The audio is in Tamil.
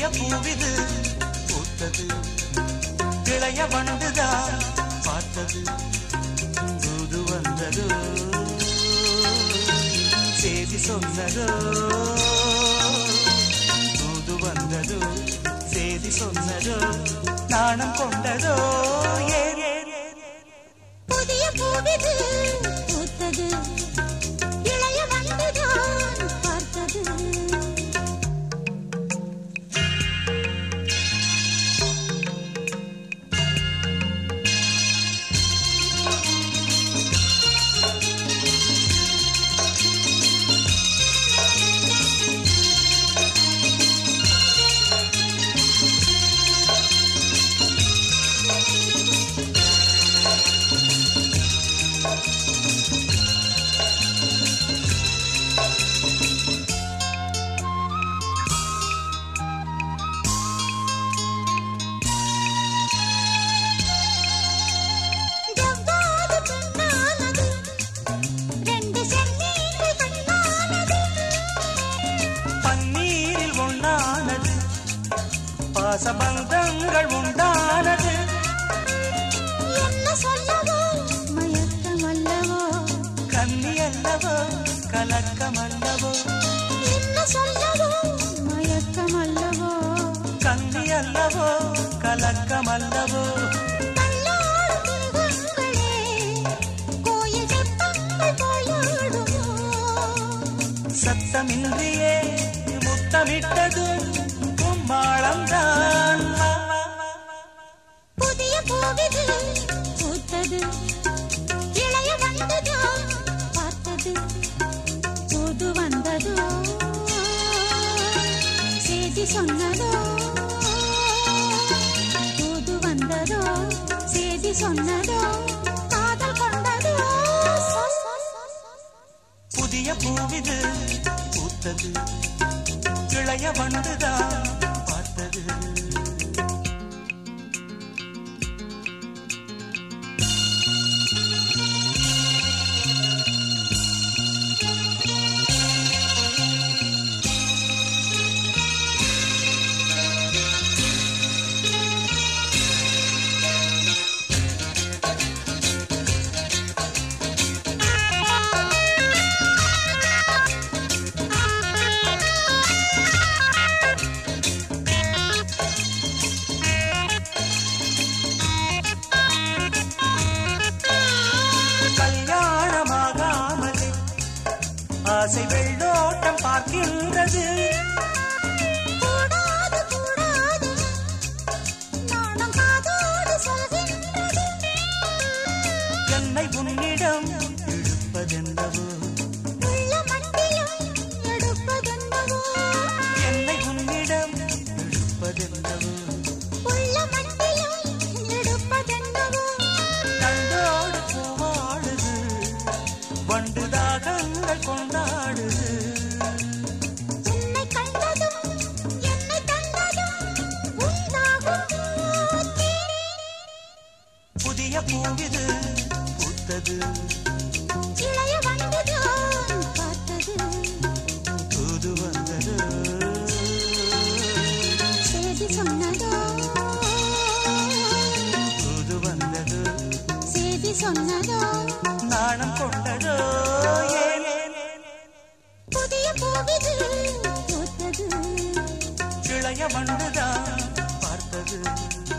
பூவிது பூத்தது இளைய வண்டுதான் பார்த்தது தூது வந்ததோ செய்தி சொன்னதோ தூது வந்ததோ செய்தி சொன்னதோ நாணம் கொண்டதோ ஏன் ஏன் புதிய பூவிது பூத்தது இளைய வண்டுதான் பார்த்தது ஜவ்வாது பெண்ணானது ரெண்டு சென்னீர்கள் கண்ணானது பன்னீரில் ஒண்ணானது பாசபந்தங்கள் உண்டானது என்ன சொல்லவோ மயக்கம் அல்லவோ கன்னி அல்லவோ கலக்கம் அல்லவோ என்ன சொல்லவோ மயக்கம் அல்லவோ கன்னி அல்லவோ கலக்கம் அல்லவோ கண்ணாடும் மிருகங்களே கோயில் தெப்பங்கள் போயாடுமோ சத்தமின்றியே முத்தமிட்டது கும்மாளம்தான் புதிய பூவிது பூத்தது இளைய வந்ததோ பார்த்தது புது வந்ததோ செய்தி சொன்னதோ புது வந்ததோ செய்தி சொன்னதோ காதல் கொண்டதோ புதிய பூவிது பூத்தது இளைய வண்டுதான் பார்த்தது கல்யாணமாகாமலே ஆசை வெள்ளோட்டம் பார்க்கின்றது கூடாது கூடாது நாணம் காதோடு சொல்கின்றது என்னை உன்னிடம் இழுப்பதென்னவோ உள்ள மண்டியும் எடுப்பதென்னவோ என்னை உன்னிடம் இழுப்பதென்னவோ உள்ள மண்டியும் எடுப்பதென்னவோ கண்டோடு பூவாடுது வண்டு தாகங்கள் கொண்டாடுது உன்னை கண்டதும் என்னை கண்டதும் உண்டாகும் புதிய பூவிது பூத்தது இளைய வண்டுதான் பார்த்தது தூது வந்தது செய்தி சொன்னதோ தூது வந்தது செய்தி சொன்னதோ நாணம் கொண்டதோ ஏன் ஏன், ஏன்? புதிய பூவிது பூத்தது இளைய வண்டுதான் பார்த்தது